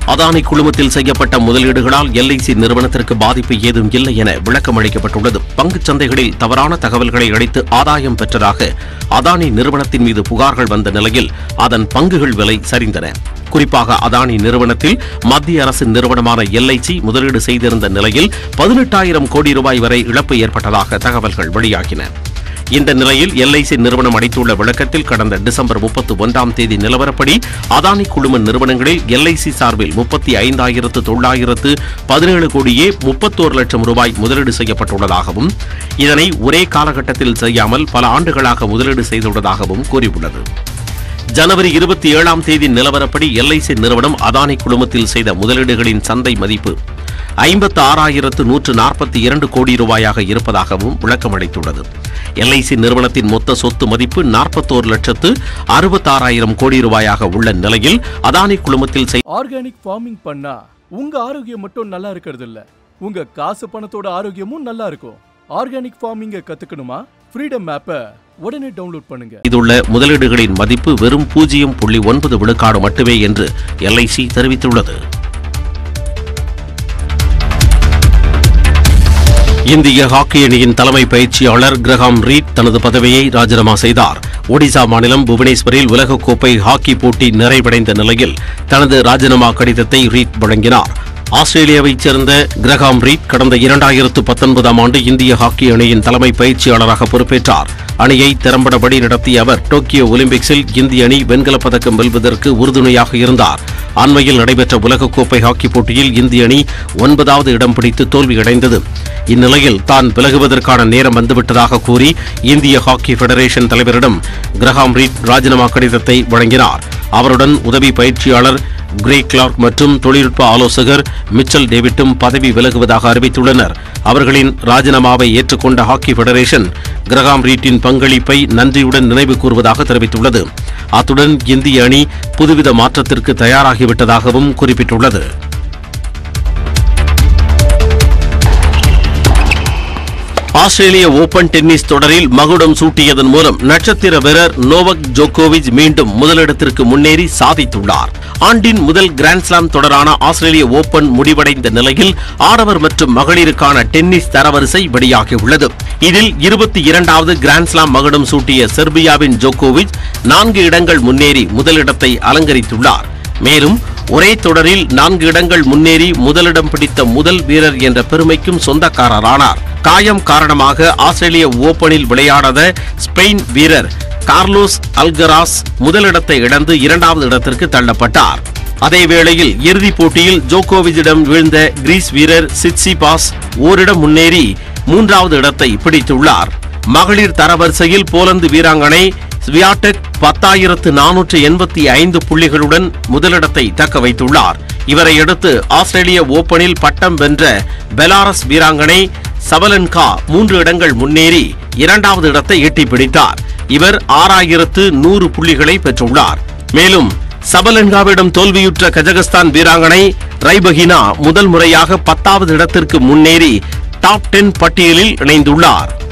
அதானி குழுமத்தில் செய்யப்பட்ட முதலீடுகளால் எல்ஐசி நிறுவனத்திற்கு பாதிப்பு ஏதும் இல்லை என விளக்கம் அளிக்கப்பட்டுள்ளது பங்குச் சந்தைகளில் தவறான தகவல்களை அளித்து ஆதாயம் பெற்றதாக அதானி நிறுவனத்தின் மீது புகார்கள் வந்த நிலையில் அதன் பங்குகள் விலை சரிந்தன குறிப்பாக அதானி நிறுவனத்தில் மத்திய அரசு நிறுவனமான எல்ஐசி முதலீடு செய்திருந்த நிலையில் பதினெட்டாயிரம் கோடி ரூபாய் வரை இழப்பு ஏற்பட்டதாக தகவல்கள் வெளியாகின இந்த நிலையில் எல்ஐசி நிறுவனம் அளித்துள்ள விளக்கத்தில் கடந்த டிசம்பர் முப்பத்தி ஒன்றாம் தேதி நிலவரப்படி அதானி குழும நிறுவனங்களில் எல்ஐசி சார்பில் முப்பத்தி ஐந்தாயிரத்து தொள்ளாயிரத்து பதினேழு கோடியே முப்பத்தோரு லட்சம் ரூபாய் முதலீடு செய்யப்பட்டுள்ளதாகவும் இதனை ஒரே காலகட்டத்தில் செய்யாமல் பல ஆண்டுகளாக முதலீடு செய்துள்ளதாகவும் கூறியுள்ளது ஜனவரி இருபத்தி ஏழாம் தேதி நிலவரப்படி எல்ஐசி நிறுவனம் அதானி குழுமத்தில் செய்த முதலீடுகளின் சந்தை மதிப்பு ஐம்பத்து ஆறாயிரத்து நூற்று நாற்பத்தி இரண்டு கோடி ரூபாயாக இருப்பதாகவும் விளக்கமளித்துள்ளது எல்ஐசி நிறுவனத்தின் மொத்த சொத்து மதிப்பு நாற்பத்தோரு லட்சத்து அறுபத்தாறாயிரம் கோடி ரூபாயாக உள்ள நிலையில் அதானி குழுமத்தில் செய் ஆர்கானிக் ஃபார்மிங் பண்ணா உங்க ஆரோக்கியம் மட்டும் நல்லா இருக்கிறது இல்ல உங்க காசு பணத்தோட ஆரோக்கியமும் நல்லா இருக்கும் ஆர்கானிக் ஃபார்மிங்க கத்துக்கணுமா ஃப்ரீடம் ஆப்பை உடனே டவுன்லோட் பண்ணுங்க செய்துள்ள முதலீடுகளின் மதிப்பு வெறும் பூஜ்ஜியம் புள்ளி ஒன்பது விழுக்காடு மட்டுமே என்று எல்ஐசி தெரிவித்துள்ளது இந்திய ஹாக்கி அணியின் தலைமை பயிற்சியாளர் கிரஹாம் ரீட் தனது பதவியை ராஜினாமா செய்தார் ஒடிசா மாநிலம் புவனேஸ்வரில் உலகக்கோப்பை ஹாக்கி போட்டி நிறைவடைந்த நிலையில் தனது ராஜினாமா கடிதத்தை ரீட் வழங்கினார் ஆஸ்திரேலியாவைச் சேர்ந்த கிரஹாம் ரீட் கடந்த இரண்டாயிரத்து பத்தொன்பதாம் ஆண்டு இந்திய ஹாக்கி அணியின் தலைமை பயிற்சியாளராக பொறுப்பேற்றார் அணியை திறம்பட வழி நடத்திய அவர் டோக்கியோ ஒலிம்பிக்ஸில் இந்திய அணி வெண்கலப் பதக்கம் வெல்வதற்கு உறுதுணையாக இருந்தார் அண்மையில் நடைபெற்ற உலகக்கோப்பை ஹாக்கி போட்டியில் இந்திய அணி ஒன்பதாவது இடம் பிடித்து தோல்வியடைந்தது இந்நிலையில் தான் விலகுவதற்கான நேரம் வந்துவிட்டதாக கூறி இந்திய ஹாக்கி ஃபெடரேஷன் தலைவரிடம் கிரஹாம் ரீட் ராஜினாமா கடிதத்தை வழங்கினார் அவருடன் உதவி பயிற்சியாளர் கிரே கிளார்க் மற்றும் தொழில்நுட்ப ஆலோசகர் மிச்சல் டேவிட்டும் பதவி விலகுவதாக அறிவித்துள்ளனர் அவர்களின் ராஜினாமாவை ஏற்றுக்கொண்ட ஹாக்கி ஃபெடரேஷன் கிரகாம் ரீட்டின் பங்களிப்பை நன்றியுடன் நினைவு கூறுவதாக தெரிவித்துள்ளது அத்துடன் இந்திய அணி புதுவித மாற்றத்திற்கு தயாராகிவிட்டதாகவும் குறிப்பிட்டுள்ளது ஆஸ்திரேலிய ஓபன் டென்னிஸ் தொடரில் மகுடம் சூட்டியதன் மூலம் நட்சத்திர வீரர் நோவக் ஜோகோவிச் மீண்டும் முதலிடத்திற்கு முன்னேறி சாதித்துள்ளார் ஆண்டின் முதல் கிராண்ட்ஸ்லாம் தொடரான ஆஸ்திரேலிய ஓபன் முடிவடைந்த நிலையில் ஆடவர் மற்றும் மகளிருக்கான டென்னிஸ் தரவரிசை வெளியாகியுள்ளது இதில் இருபத்தி இரண்டாவது கிராண்ட்ஸ்லாம் மகுடம் சூட்டிய செர்பியாவின் ஜோகோவிச் நான்கு இடங்கள் முன்னேறி முதலிடத்தை அலங்கரித்துள்ளார் மேலும் ஒரே தொடரில் நான்கு இடங்கள் முன்னேறி முதலிடம் பிடித்த முதல் வீரர் என்ற பெருமைக்கும் சொந்தக்காரரானார் காயம் காரணமாக ஆஸ்திரேலிய ஓபனில் விளையாடாத ஸ்பெயின் வீரர் கார்லோஸ் அல்கராஸ் முதலிடத்தை இழந்து இரண்டாவது இடத்திற்கு தள்ளப்பட்டார் அதே வேளையில் இறுதிப் போட்டியில் ஜோகோவிச்சிடம் வீழ்ந்த கிரீஸ் வீரர் சிட்சிபாஸ் ஓரிடம் முன்னேறி மூன்றாவது இடத்தை பிடித்துள்ளார் மகளிர் தரவரிசையில் போலந்து வீராங்கனை ஸ்வியாடெக் பத்தாயிரத்து நானூற்று எண்பத்தி ஐந்து புள்ளிகளுடன் முதலிடத்தை தக்க வைத்துள்ளார் இவரை அடுத்து ஆஸ்திரேலிய ஓபனில் பட்டம் வென்ற பெலாரஸ் வீராங்கனை சபலன்கா மூன்று இடங்கள் முன்னேறி இரண்டாவது இடத்தை எட்டி பிடித்தார் இவர் ஆறாயிரத்து நூறு புள்ளிகளை பெற்றுள்ளார் மேலும் சபலன்காவிடம் தோல்வியுற்ற கஜகஸ்தான் வீராங்கனை ரைபகினா முதல் முறையாக பத்தாவது இடத்திற்கு முன்னேறி டாப் டென் பட்டியலில் இணைந்துள்ளார்